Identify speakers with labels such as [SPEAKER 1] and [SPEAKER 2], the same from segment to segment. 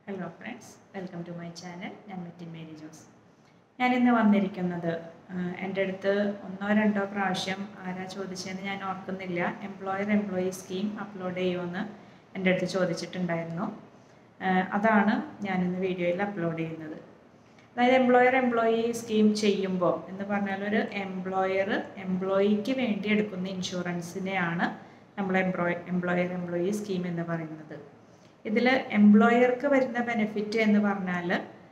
[SPEAKER 1] hello friends welcome to my channel ഞാൻ മെറ്റിൻ Mary Jose ഞാനിന്ന് വന്നിരിക്കുന്നത് ആഹ്, എൻ്റെ അടുത്ത് ഒന്നോ രണ്ടോ പ്രാവശ്യം ആരാ ചോദിച്ചതെന്ന് ഞാൻ ഓർക്കുന്നില്ല എംപ്ലോയർ എംപ്ലോയി സ്കീം അപ്ലോഡ് ചെയ്യുമെന്ന് എൻ്റെ അടുത്ത് ചോദിച്ചിട്ടുണ്ടായിരുന്നു ആഹ്, അതാണ് ഞാനിന്ന് വീഡിയോയിൽ അപ്ലോഡ് ചെയ്യുന്നത് അതായത് എംപ്ലോയർ എംപ്ലോയി സ്കീം ചെയ്യുമ്പോൾ എന്ന് പറഞ്ഞാൽ ഒരു എംപ്ലോയർ എംപ്ലോയിക്ക് വേണ്ടി എടുക്കുന്ന ഇൻഷുറൻസിനെയാണ് നമ്മൾ എംപ്ലോയ് എംപ്ലോയർ എംപ്ലോയി സ്കീം എന്ന് പറയുന്നത് ഇതിൽ എംപ്ലോയർക്ക് വരുന്ന ബെനിഫിറ്റ് എന്ന് പറഞ്ഞാൽ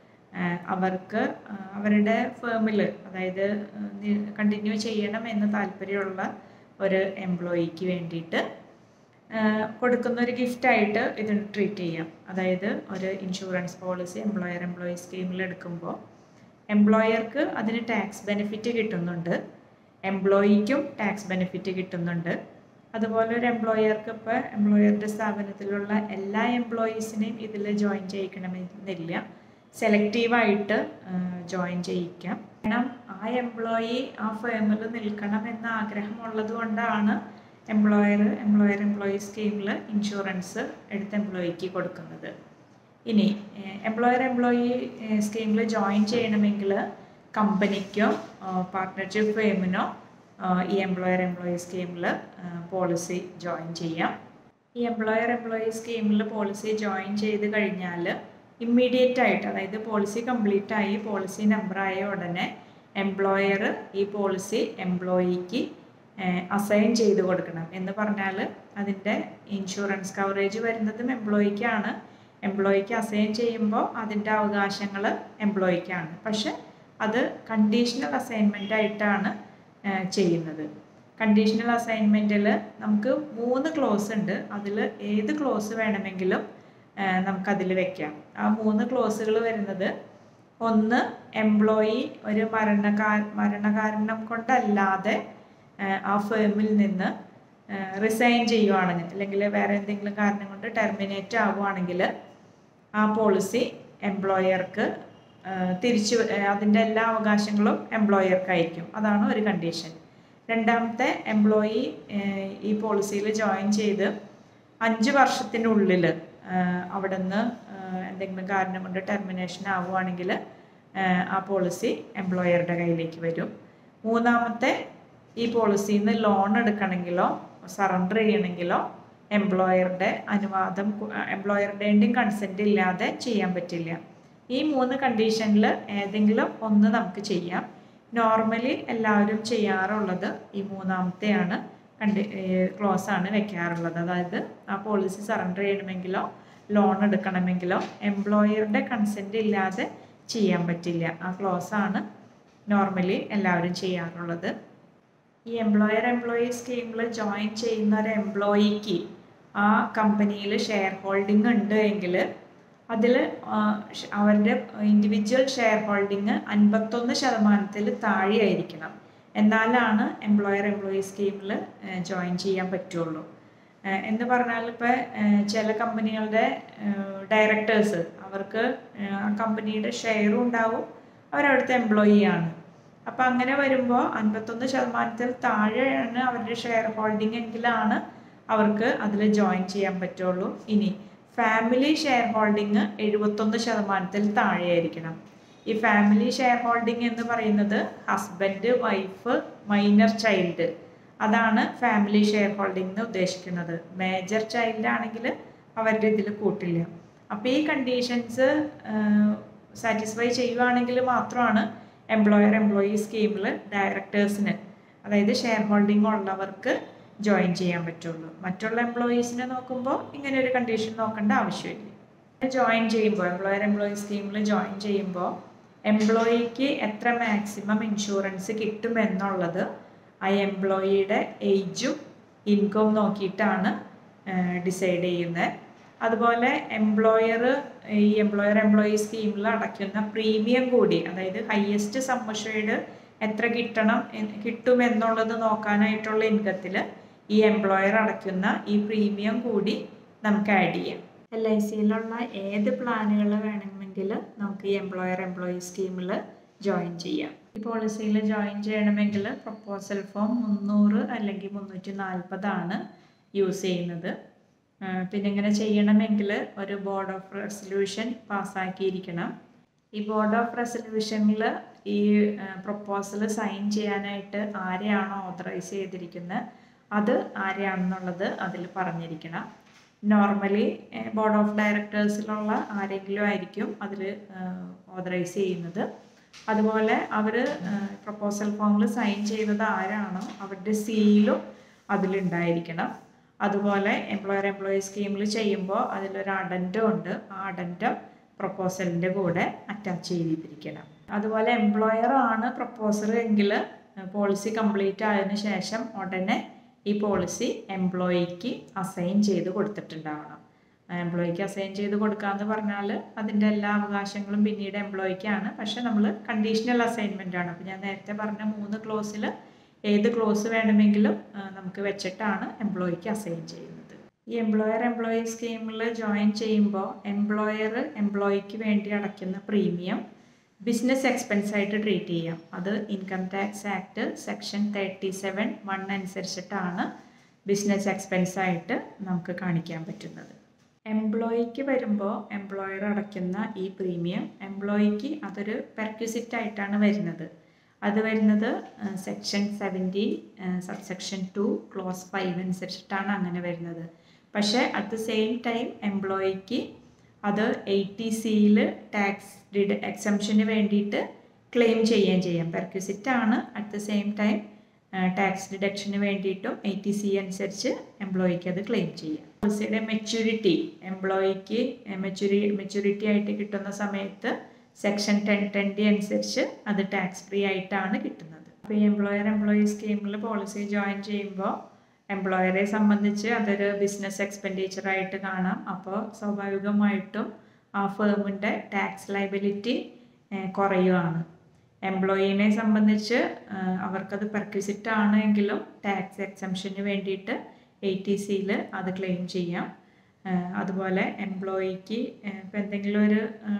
[SPEAKER 1] അവർക്ക് ആ, അവരുടെ ഫേമിൽ അതായത് കണ്ടിന്യൂ ചെയ്യണം എന്ന് താല്പര്യമുള്ള ഒരു എംപ്ലോയിക്ക് വേണ്ടിയിട്ട് ആ, കൊടുക്കുന്ന ഒരു ഗിഫ്റ്റായിട്ട് ഇത് ട്രീറ്റ് ചെയ്യാം അതായത് ഒരു ഇൻഷുറൻസ് പോളിസി എംപ്ലോയർ എംപ്ലോയി സ്കീമിൽ എടുക്കുമ്പോൾ എംപ്ലോയർക്ക് അതിന് ടാക്സ് ബെനിഫിറ്റ് കിട്ടുന്നുണ്ട് എംപ്ലോയിക്കും ടാക്സ് ബെനിഫിറ്റ് കിട്ടുന്നുണ്ട് അതുപോലെ ഒരു എംപ്ലോയർക്ക് ഇപ്പോൾ എംപ്ലോയറുടെ സ്ഥാപനത്തിലുള്ള എല്ലാ എംപ്ലോയീസിനെയും ഇതിൽ ജോയിൻ ചെയ്യിക്കണമെന്നില്ല സെലക്റ്റീവായിട്ട് ജോയിൻ ചെയ്യിക്കാം കാരണം ആ എംപ്ലോയി ആ ഫേമിൽ നിൽക്കണം എന്ന ആഗ്രഹമുള്ളത് കൊണ്ടാണ് എംപ്ലോയർ എംപ്ലോയർ എംപ്ലോയി സ്കീമിൽ ഇൻഷുറൻസ് എടുത്ത എംപ്ലോയിക്ക് കൊടുക്കുന്നത് ഇനി എംപ്ലോയർ എംപ്ലോയി സ്കീമിൽ ജോയിൻ ചെയ്യണമെങ്കിൽ കമ്പനിക്കോ പാർട്ട്ണർഷിപ്പ് ഫേമിനോ ഈ എംപ്ലോയർ എംപ്ലോയി സ്കീമിൽ പോളിസി ജോയിൻ ചെയ്യാം ഈ എംപ്ലോയർ എംപ്ലോയി സ്കീമിൽ പോളിസി ജോയിൻ ചെയ്ത് കഴിഞ്ഞാൽ ഇമ്മീഡിയറ്റ് ആയിട്ട് അതായത് പോളിസി കംപ്ലീറ്റ് ആയി പോളിസി നമ്പറായ ഉടനെ എംപ്ലോയർ ഈ പോളിസി എംപ്ലോയിക്ക് അസൈൻ ചെയ്ത് കൊടുക്കണം എന്ന് പറഞ്ഞാൽ അതിൻ്റെ ഇൻഷുറൻസ് കവറേജ് വരുന്നതും എംപ്ലോയിക്കാണ് എംപ്ലോയിക്ക് അസൈൻ ചെയ്യുമ്പോൾ അതിൻ്റെ അവകാശങ്ങൾ എംപ്ലോയിക്കാണ് പക്ഷെ അത് കണ്ടീഷണൽ അസൈൻമെൻ്റ് ആയിട്ടാണ് ഏഹ് ചെയ്യുന്നത് കണ്ടീഷണൽ അസൈൻമെൻറ്റിൽ നമുക്ക് മൂന്ന് ക്ലോസ് ഉണ്ട് അതിൽ ഏത് ക്ലോസ് വേണമെങ്കിലും ഏഹ് നമുക്കതിൽ വെക്കാം ആ മൂന്ന് ക്ലോസുകൾ വരുന്നത് ഒന്ന് എംപ്ലോയി ഒരു മരണകാ മരണകാരണം കൊണ്ടല്ലാതെ ഏഹ് ആ ഫേമിൽ നിന്ന് റിസൈൻ ചെയ്യുവാണെങ്കിൽ അല്ലെങ്കിൽ വേറെ എന്തെങ്കിലും കാരണം കൊണ്ട് ടെർമിനേറ്റ് ആവുകയാണെങ്കിൽ ആ പോളിസി എംപ്ലോയർക്ക് തിരിച്ചു അതിൻ്റെ എല്ലാ അവകാശങ്ങളും എംപ്ലോയർക്കായിരിക്കും അതാണ് ഒരു കണ്ടീഷൻ രണ്ടാമത്തെ എംപ്ലോയി ഈ പോളിസിയിൽ ജോയിൻ ചെയ്ത് അഞ്ച് വർഷത്തിനുള്ളിൽ അവിടെ നിന്ന് എന്തെങ്കിലും കാരണം കൊണ്ട് ടെർമിനേഷൻ ആവുകയാണെങ്കിൽ ആ പോളിസി എംപ്ലോയറുടെ കയ്യിലേക്ക് വരും മൂന്നാമത്തെ ഈ പോളിസിയിൽ നിന്ന് ലോൺ എടുക്കണമെങ്കിലോ സറണ്ടർ ചെയ്യണമെങ്കിലോ എംപ്ലോയറുടെ അനുവാദം എംപ്ലോയറുടെയും കൺസെൻറ്റ് ഇല്ലാതെ ചെയ്യാൻ പറ്റില്ല ഈ മൂന്ന് കണ്ടീഷനിൽ ഏതെങ്കിലും ഒന്ന് നമുക്ക് ചെയ്യാം നോർമലി എല്ലാവരും ചെയ്യാറുള്ളത് ഈ മൂന്നാമത്തെയാണ് കണ്ടി ക്ലോസ് ആണ് വെക്കാറുള്ളത് അതായത് ആ പോളിസി സറണ്ടർ ചെയ്യണമെങ്കിലോ ലോൺ എടുക്കണമെങ്കിലോ എംപ്ലോയറുടെ കൺസെൻറ്റ് ഇല്ലാതെ ചെയ്യാൻ പറ്റില്ല ആ ക്ലോസ് ആണ് നോർമലി എല്ലാവരും ചെയ്യാറുള്ളത് ഈ എംപ്ലോയർ എംപ്ലോയി സ്കീമിൽ ജോയിൻ ചെയ്യുന്ന ഒരു എംപ്ലോയിക്ക് ആ കമ്പനിയിൽ ഷെയർ ഹോൾഡിംഗ് ഉണ്ട് എങ്കിൽ അതിൽ അവരുടെ ഇൻഡിവിജ്വൽ ഷെയർ ഹോൾഡിംഗ് അൻപത്തൊന്ന് ശതമാനത്തിൽ താഴെയായിരിക്കണം എന്നാലാണ് എംപ്ലോയർ എംപ്ലോയി സ്കീമിൽ ജോയിൻ ചെയ്യാൻ പറ്റുള്ളൂ എന്ന് പറഞ്ഞാൽ ഇപ്പോൾ ചില കമ്പനികളുടെ ഡയറക്ടേഴ്സ് അവർക്ക് ആ കമ്പനിയുടെ ഷെയറും ഉണ്ടാവും അവരവിടുത്തെ എംപ്ലോയി ആണ് അപ്പോൾ അങ്ങനെ വരുമ്പോൾ അൻപത്തൊന്ന് ശതമാനത്തിൽ താഴെയാണ് അവരുടെ ഷെയർ ഹോൾഡിംഗ് എങ്കിലാണ് അവർക്ക് അതിൽ ജോയിൻ ചെയ്യാൻ പറ്റുള്ളൂ ഇനി ഫാമിലി ഷെയർ ഹോൾഡിംഗ് എഴുപത്തൊന്ന് ശതമാനത്തിൽ താഴെയായിരിക്കണം ഈ ഫാമിലി ഷെയർ ഹോൾഡിംഗ് എന്ന് പറയുന്നത് ഹസ്ബൻഡ് വൈഫ് മൈനർ ചൈൽഡ് അതാണ് ഫാമിലി ഷെയർ ഹോൾഡിംഗ് എന്ന് ഉദ്ദേശിക്കുന്നത് മേജർ ചൈൽഡ് ആണെങ്കിൽ അവരുടെ ഇതിൽ കൂട്ടില്ല അപ്പോൾ ഈ കണ്ടീഷൻസ് സാറ്റിസ്ഫൈ ചെയ്യുവാണെങ്കിൽ മാത്രമാണ് എംപ്ലോയർ എംപ്ലോയി സ്കീമിൽ ഡയറക്ടേഴ്സിന് അതായത് ഷെയർ ഹോൾഡിംഗ് ഉള്ളവർക്ക് ജോയിൻ ചെയ്യാൻ പറ്റുള്ളൂ മറ്റുള്ള എംപ്ലോയീസിനെ നോക്കുമ്പോൾ ഇങ്ങനെ ഒരു കണ്ടീഷൻ നോക്കേണ്ട ആവശ്യമില്ല ജോയിൻ ചെയ്യുമ്പോൾ എംപ്ലോയർ എംപ്ലോയി സ്കീമിൽ ജോയിൻ ചെയ്യുമ്പോൾ എംപ്ലോയിക്ക് എത്ര മാക്സിമം ഇൻഷുറൻസ് കിട്ടുമെന്നുള്ളത് ആ എംപ്ലോയിയുടെ ഏജും ഇൻകം നോക്കിയിട്ടാണ് ഡിസൈഡ് ചെയ്യുന്നത് അതുപോലെ എംപ്ലോയർ ഈ എംപ്ലോയർ എംപ്ലോയി സ്കീമിൽ അടയ്ക്കുന്ന പ്രീമിയം കൂടി അതായത് ഹയസ്റ്റ് സമ്മഷേഡ് എത്ര കിട്ടണം കിട്ടുമെന്നുള്ളത് നോക്കാനായിട്ടുള്ള ഇൻകത്തിൽ ഈ എംപ്ലോയർ അടയ്ക്കുന്ന ഈ പ്രീമിയം കൂടി നമുക്ക് ആഡ് ചെയ്യാം എൽ ഐ സിയിലുള്ള ഏത് പ്ലാനുകൾ വേണമെങ്കിൽ നമുക്ക് ഈ എംപ്ലോയർ എംപ്ലോയി സ്കീമിൽ ജോയിൻ ചെയ്യാം ഈ പോളിസിയിൽ ജോയിൻ ചെയ്യണമെങ്കിൽ പ്രപ്പോസൽ ഫോം മുന്നൂറ് അല്ലെങ്കിൽ മുന്നൂറ്റി നാൽപ്പതാണ് യൂസ് ചെയ്യുന്നത് പിന്നെ ഇങ്ങനെ ചെയ്യണമെങ്കിൽ ഒരു ബോർഡ് ഓഫ് റെസൊല്യൂഷൻ പാസ്സാക്കിയിരിക്കണം ഈ ബോർഡ് ഓഫ് റെസൊല്യൂഷനിൽ ഈ പ്രൊപ്പോസൽ സൈൻ ചെയ്യാനായിട്ട് ആരെയാണോ ഓതറൈസ് ചെയ്തിരിക്കുന്നത് അത് ആരെയാണെന്നുള്ളത് അതിൽ പറഞ്ഞിരിക്കണം നോർമലി ബോർഡ് ഓഫ് ഡയറക്ടേഴ്സിലുള്ള ആരെങ്കിലും ആയിരിക്കും അതിൽ ഓതറൈസ് ചെയ്യുന്നത് അതുപോലെ അവർ പ്രപ്പോസൽ ഫോമിൽ സൈൻ ചെയ്തത് ആരാണോ അവരുടെ സീലും അതിലുണ്ടായിരിക്കണം അതുപോലെ എംപ്ലോയർ എംപ്ലോയി സ്കീമിൽ ചെയ്യുമ്പോൾ അതിലൊരു അഡൻറ്റം ഉണ്ട് ആ അഡൻറ്റം പ്രപ്പോസലിൻ്റെ കൂടെ അറ്റാച്ച് ചെയ്തിരിക്കണം അതുപോലെ എംപ്ലോയർ ആണ് പ്രപ്പോസർ എങ്കിൽ പോളിസി കംപ്ലീറ്റ് ആയതിനു ശേഷം ഉടനെ ഈ പോളിസി എംപ്ലോയിക്ക് അസൈൻ ചെയ്ത് കൊടുത്തിട്ടുണ്ടാവണം എംപ്ലോയിക്ക് അസൈൻ ചെയ്ത് കൊടുക്കാന്ന് പറഞ്ഞാൽ അതിൻ്റെ എല്ലാ അവകാശങ്ങളും പിന്നീട് എംപ്ലോയിക്കാണ് പക്ഷെ നമ്മൾ കണ്ടീഷണൽ അസൈൻമെൻ്റ് ആണ് അപ്പോൾ ഞാൻ നേരത്തെ പറഞ്ഞ മൂന്ന് ക്ലോസിൽ ഏത് ക്ലോസ് വേണമെങ്കിലും നമുക്ക് വെച്ചിട്ടാണ് എംപ്ലോയിക്ക് അസൈൻ ചെയ്യുന്നത് ഈ എംപ്ലോയർ എംപ്ലോയി സ്കീമിൽ ജോയിൻ ചെയ്യുമ്പോൾ എംപ്ലോയർ എംപ്ലോയിക്ക് വേണ്ടി അടയ്ക്കുന്ന പ്രീമിയം ബിസിനസ് എക്സ്പെൻസ് ആയിട്ട് ട്രീറ്റ് ചെയ്യാം അത് income tax act section thirty seven one അനുസരിച്ചിട്ടാണ് ബിസിനസ് എക്സ്പെൻസ് ആയിട്ട് നമുക്ക് കാണിക്കാൻ പറ്റുന്നത് എംപ്ലോയിക്ക് വരുമ്പോൾ എംപ്ലോയർ അടയ്ക്കുന്ന ഈ പ്രീമിയം എംപ്ലോയിക്ക് അതൊരു പെർക്യൂസിറ്റ് ആയിട്ടാണ് വരുന്നത് അത് വരുന്നത് section seventy subsection two clause five അനുസരിച്ചിട്ടാണ് അങ്ങനെ വരുന്നത് പക്ഷേ അറ്റ് ദ സെയിം ടൈം എംപ്ലോയിക്ക് അത് എയ്റ്റി സിയിൽ ടാക്സ് ഡിഡ് എക്സംഷന് വേണ്ടിയിട്ട് ക്ലെയിം ചെയ്യുകയും ചെയ്യാം പെർക്യൂസിറ്റ് ആണ് at the same time tax ഡിഡക്ഷന് വേണ്ടിയിട്ടും എയ്റ്റി സി അനുസരിച്ച് എംപ്ലോയിക്ക് അത് ക്ലെയിം ചെയ്യാം പോളിസിയുടെ മെച്യൂരിറ്റി എംപ്ലോയിക്ക് മെച്യൂരി മെച്യൂരിറ്റി ആയിട്ട് കിട്ടുന്ന സമയത്ത് സെക്ഷൻ ടെൻ ടെൻറ്റി അനുസരിച്ച് അത് ടാക്സ് ഫ്രീ ആയിട്ടാണ് കിട്ടുന്നത് അപ്പോൾ ഈ എംപ്ലോയർ എംപ്ലോയി സ്കീമിൽ പോളിസി ജോയിൻ ചെയ്യുമ്പോൾ എംപ്ലോയറെ സംബന്ധിച്ച് അതൊരു ബിസിനസ് എക്സ്പെൻഡിച്ചർ ആയിട്ട് കാണാം അപ്പോൾ സ്വാഭാവികമായിട്ടും ആ ഫേമിൻ്റെ ടാക്സ് ലൈബിലിറ്റി കുറയുകയാണ് എംപ്ലോയീനെ സംബന്ധിച്ച് അവർക്കത് പെർക്വിസിറ്റ് ആണെങ്കിലും ടാക്സ് എക്സംഷന് വേണ്ടിയിട്ട് എ ടി സിയിൽ അത് ക്ലെയിം ചെയ്യാം അതുപോലെ എംപ്ലോയിക്ക് ഇപ്പം എന്തെങ്കിലും ഒരു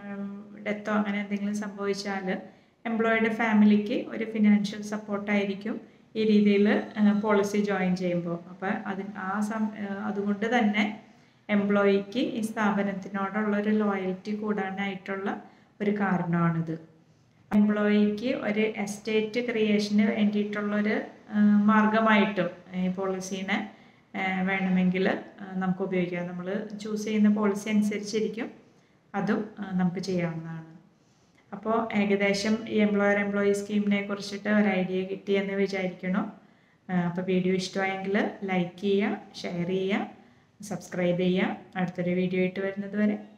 [SPEAKER 1] ഡെത്തോ അങ്ങനെ എന്തെങ്കിലും സംഭവിച്ചാൽ എംപ്ലോയിയുടെ ഫാമിലിക്ക് ഒരു ഫിനാൻഷ്യൽ സപ്പോർട്ടായിരിക്കും ഈ രീതിയിൽ പോളിസി ജോയിൻ ചെയ്യുമ്പോൾ അപ്പോൾ അതിന് ആ സം അതുകൊണ്ട് തന്നെ എംപ്ലോയിക്ക് ഈ സ്ഥാപനത്തിനോടുള്ളൊരു ലോയൽറ്റി കൂടാനായിട്ടുള്ള ഒരു കാരണമാണിത് എംപ്ലോയിക്ക് ഒരു എസ്റ്റേറ്റ് ക്രിയേഷന് വേണ്ടിയിട്ടുള്ളൊരു മാർഗമായിട്ടും ഈ പോളിസീനെ വേണമെങ്കിൽ നമുക്ക് ഉപയോഗിക്കാം നമ്മൾ ചൂസ് ചെയ്യുന്ന പോളിസി അനുസരിച്ചിരിക്കും അതും നമുക്ക് ചെയ്യാവുന്നതാണ് അപ്പോൾ ഏകദേശം ഈ എംപ്ലോയർ എംപ്ലോയി സ്കീമിനെ കുറിച്ചിട്ട് ഒരു ഐഡിയ കിട്ടിയെന്ന് വിചാരിക്കണം അപ്പോൾ വീഡിയോ ഇഷ്ടമായെങ്കിൽ ലൈക്ക് ചെയ്യുക ഷെയർ ചെയ്യുക സബ്സ്ക്രൈബ് ചെയ്യുക അടുത്തൊരു വീഡിയോ ആയിട്ട് വരുന്നത് വരെ